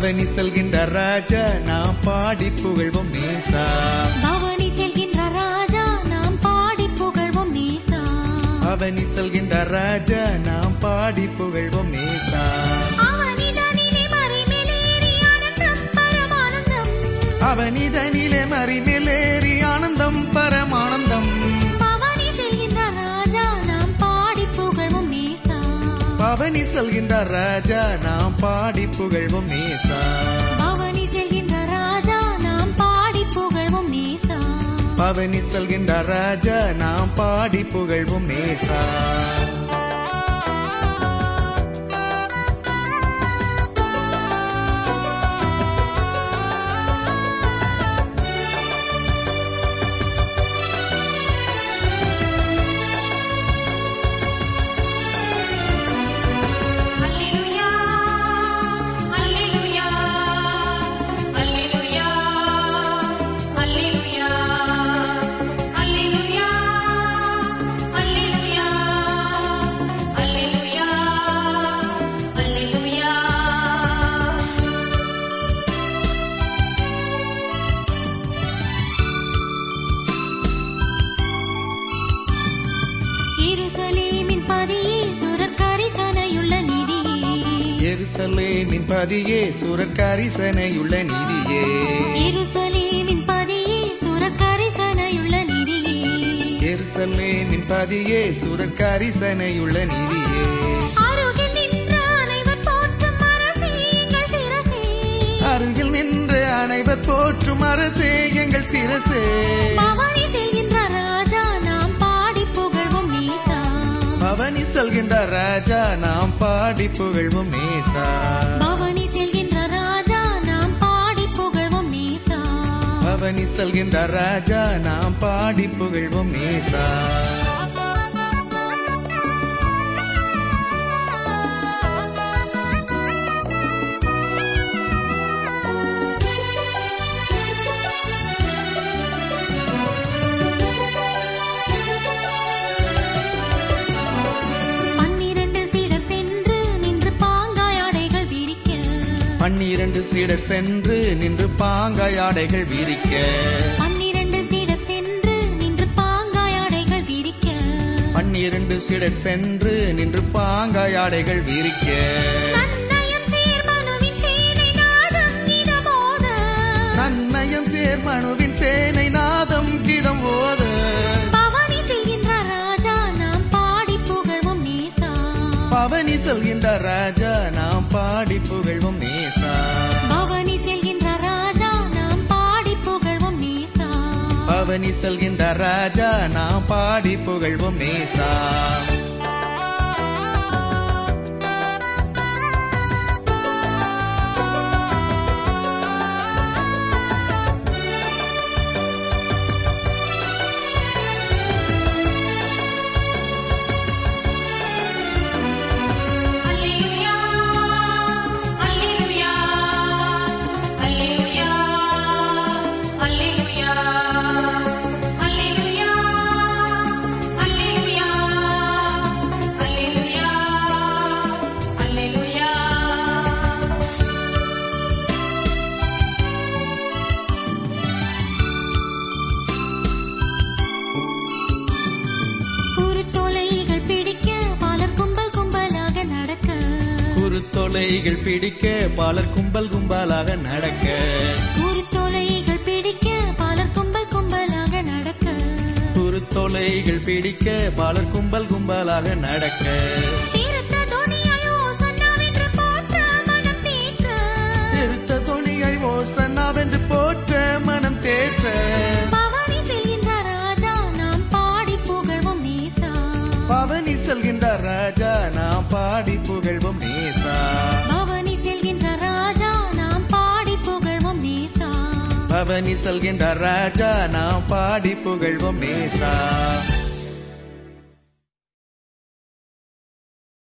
பவனி செல்கின்ற ராஜா நாம் பாடி புகழ்வோம் நேசா பவனி செல்கின்ற ராஜா நாம் பாடி புகழ்வோம் நேசா பவனி செல்கின்ற ராஜா நாம் பாடி புகழ்வோம் நேசா அவனிதனிலே மறைமேலேறி ஆனந்தம் பரமானந்தம் அவனிதனிலே மறிமேலேறி ஆனந்தம் பரமானந்தம் பவனி செல்கின்ற ராஜா நாம் பாடி புகழ்வோம் நேசா பவனி செல்கின்ற ராஜா நாம் பாடி புகழ்வோம் நேசா பவனி செல்கின்ற ராஜா நாம் பாடி புகழ்வோம் நேசா பவனி செல்கின்ற ராஜா நாம் பாடி புகழ்வோம் நேசா அல்லேலூயா அல்லேலூயா அல்லேலூயா அல்லேலூயா அல்லேலூயா அல்லேலூயா அல்லேலூயா அல்லேலூயா எருசலேமின் பதியே சுரர் கரிசனையுள்ள நிதியே எருசலேமின் பதியே சுரக்கரிசனையுள்ள நிதியே எருசலேமின் பதியே சுரர் கரிசனையுள்ள நிதியே எருசலேமின் பதியே சுரக்கரிசனையுள்ள நிதியே அருகில் நின்ற அனைவர் போற்றும் அரசே எங்கள் சிரசே அருகில் நின்று அனைவர் போற்றும் அரசே எங்கள் சிரசே பவனி செல்கின்ற ராஜா நாம் பாடி புகழ்வோம் நேசா பவனி செல்கின்ற ராஜா நாம் பாடி புகழ்வோம் நேசா பவனி செல்கின்ற ராஜா நாம் பாடி புகழ்வோம் நேசா பவனி செல்கின்ற ராஜா நாம் பாடி புகழ்வோம் நேசா பன்னிரண்டு சீடர் சென்று நின்று பாங்காய் ஆடைகள் விரிக்க பன்னிரண்டு சீடர் சென்று நின்று பாங்காய் ஆடைகள் விரிக்க பன்னிரண்டு சீடர் சென்று நின்று பாங்காய் ஆடைகள் விரிக்க பன்னிரண்டு சீடர் சென்று நின்று பாங்காய் ஆடைகள் விரிக்க நன்னயம் சேர்மனுவின் சேனை நாதம் இதமோத நன்னயம் சேர் மனுவின் சேனை நாதம் கீதம் ஓத பவனி செல்கின்ற ராஜா நாம் பாடி புகழ்வோம் நேசா பவனி செல்கின்ற ராஜா நாம் பாடி புகழ்வோம் நேசா பவனி செல்கின்ற ராஜா நாம் பாடி புகழ்வோம் நேசா பவனி செல்கின்ற ராஜா நாம் பாடி புகழ்வோம் நேசா அல்லேலூயா அல்லேலூயா அல்லேலூயா அல்லேலூயா அல்லேலூயா அல்லேலூயா அல்லேலூயா அல்லேலூயா குருத்தோலைகள் பிடிக்க பலர் கும்பல் கும்பலாக நடக்க குருத்தொலைகள் பிடிக்க பலர் கும்பல் கும்பலாக நடக்க குருத்தோலைகள் பிடிக்க பலர் கும்பல் கும்பலாக நடக்க குருத்தொலைகள் பிடிக்க பலர் கும்பல் கும்பலாக நடக்க தீர்த்த துணியாயோ சன்னாவென்று போற்ற மனம் தேற்ற திருத்த துணியை ஓசன்னாவென்று போற்ற மனம் தேற்ற பவனி செல்கின்ற ராஜா நாம் பாடி புகழ்வோம் நேசா பவனி செல்கின்ற ராஜா நாம் பாடி புகழ்வோம் நேசா பவனி செல்கின்ற ராஜா நாம் பாடி புகழ்வோம் நேசா பவனி செல்கின்ற ராஜா நாம் பாடி புகழ்வோம் நேசா